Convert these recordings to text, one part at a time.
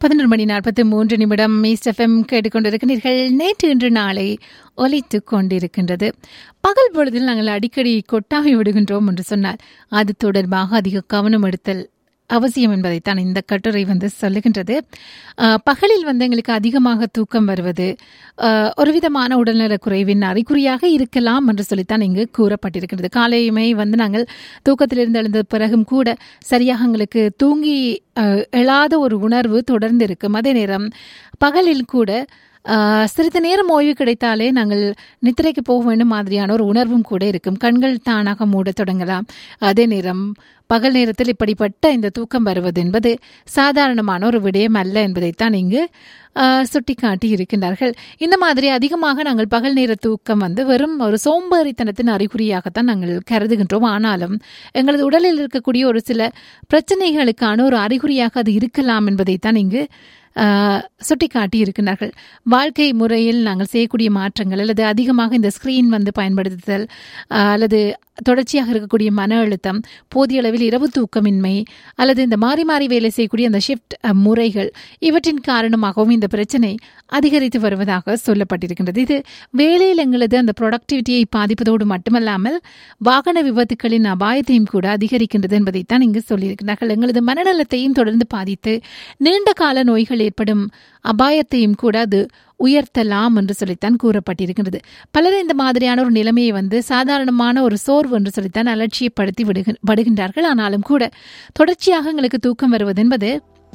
பதினொரு மணி நாற்பத்தி மூன்று நிமிடம் ஈஸ்ட் எஃப்எம் கேட்டுக்கொண்டிருக்கிறீர்கள் நேற்று இன்று நாளை ஒலித்துக் கொண்டிருக்கின்றது பகல் பொழுதில் நாங்கள் அடிக்கடி கொட்டாவி விடுகின்றோம் என்று சொன்னால் அது தொடர்பாக அதிக கவனம் எடுத்தல் அவசியம் என்பதைத்தான் இந்த கட்டுரை வந்து சொல்லுகின்றது அஹ், பகலில் வந்து எங்களுக்கு அதிகமாக தூக்கம் வருவது அஹ், ஒரு விதமான உடல்நலக் குறைவின் அறிகுறியாக இருக்கலாம் என்று சொல்லித்தான் இங்கு கூறப்பட்டிருக்கிறது காலையுமே வந்து நாங்கள் தூக்கத்திலிருந்து எழுந்த பிறகும் கூட சரியாக எங்களுக்கு தூங்கி அஹ், எழாத ஒரு உணர்வு தொடர்ந்து இருக்கும் அதே நேரம் பகலில் கூட ஆஹ், சிறிது நேரம் ஓய்வு கிடைத்தாலே நாங்கள் நித்திரைக்கு போக வேண்டும் மாதிரியான ஒரு உணர்வும் கூட இருக்கும் கண்கள் தானாக மூடத் தொடங்கலாம் அதே நேரம் பகல் நேரத்தில் இப்படிப்பட்ட இந்த தூக்கம் வருவது என்பது சாதாரணமான ஒரு விடயம் அல்ல என்பதைத்தான் இங்கு ஆஹ், சுட்டிக்காட்டி இருக்கின்றார்கள் இந்த மாதிரி அதிகமாக நாங்கள் பகல் நேர தூக்கம் வந்து வெறும் ஒரு சோம்பேறித்தனத்தின் அறிகுறியாகத்தான் நாங்கள் கருதுகின்றோம் ஆனாலும் எங்களது உடலில் இருக்கக்கூடிய ஒரு சில பிரச்சனைகளுக்கான ஒரு அறிகுறியாக அது இருக்கலாம் என்பதைத்தான் இங்கு ஆஹ், சுட்டிக்காட்டி இருக்கின்றார்கள் வாழ்க்கை முறையில் நாங்கள் செய்யக்கூடிய மாற்றங்கள் அல்லது அதிகமாக இந்த ஸ்கிரீன் வந்து பயன்படுத்துதல் ஆஹ், அல்லது தொடர்ச்சியாக இருக்கக்கூடிய மன அழுத்தம் போதிய அளவில் இரவு தூக்கமின்மை அல்லது இந்த மாறி மாறி வேலை செய்யக்கூடிய அந்த ஷிஃப்ட் முறைகள் இவற்றின் காரணமாகவும் இந்த பிரச்சனை அதிகரித்து வருவதாக சொல்லப்பட்டிருக்கின்றது இது வேலையில் எங்களது அந்த ப்ரொடக்டிவிட்டியை பாதிப்பதோடு மட்டுமல்லாமல் வாகன விபத்துகளின் அபாயத்தையும் கூட அதிகரிக்கின்றது என்பதைத்தான் இங்கு சொல்லியிருக்கிறார்கள் எங்களது மனநலத்தையும் தொடர்ந்து பாதித்து நீண்ட கால நோய்கள் ஏற்படும் அபாயத்தையும் கூட அது உயர்த்தலாம் என்று சொல்லித்தான் கூறப்பட்டிருக்கின்றது பலர் இந்த மாதிரியான ஒரு நிலைமையை வந்து சாதாரணமான ஒரு சோர்வு என்று சொல்லித்தான் அலட்சியப்படுத்தி விடுகின்- விடுகின்றார்கள் ஆனாலும் கூட தொடர்ச்சியாக எங்களுக்கு தூக்கம் வருவது என்பது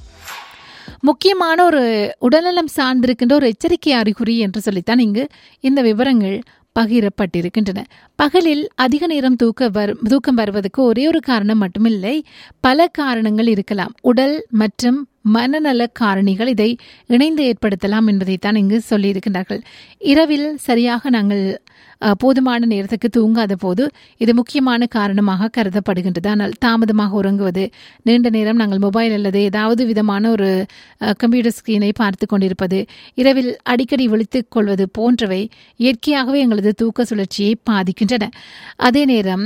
முக்கியமான ஒரு உடல்நலம் சார்ந்திருக்கின்ற ஒரு எச்சரிக்கை அறிகுறி என்று சொல்லித்தான் இங்கு இந்த விவரங்கள் பகிரப்பட்டிருக்கின்றன பகலில் அதிக நேரம் தூக்க வர் தூக்கம் வருவதற்கு ஒரே ஒரு காரணம் மட்டுமில்லை பல காரணங்கள் இருக்கலாம் உடல் மற்றும் மனநல காரணிகள் இதை இணைந்து ஏற்படுத்தலாம் என்பதைத்தான் இங்கு சொல்லியிருக்கின்றார்கள் இரவில் சரியாக நாங்கள் அஹ், போதுமான நேரத்துக்கு தூங்காத போது இது முக்கியமான காரணமாக கருதப்படுகின்றது ஆனால் தாமதமாக உறங்குவது நீண்ட நேரம் நாங்கள் மொபைல் அல்லது ஏதாவது விதமான ஒரு அஹ், கம்ப்யூட்டர் ஸ்கிரீனை பார்த்து கொண்டிருப்பது இரவில் அடிக்கடி விழித்துக் கொள்வது போன்றவை இயற்கையாகவே எங்களது தூக்க சுழற்சியை பாதிக்கின்றன அதே நேரம்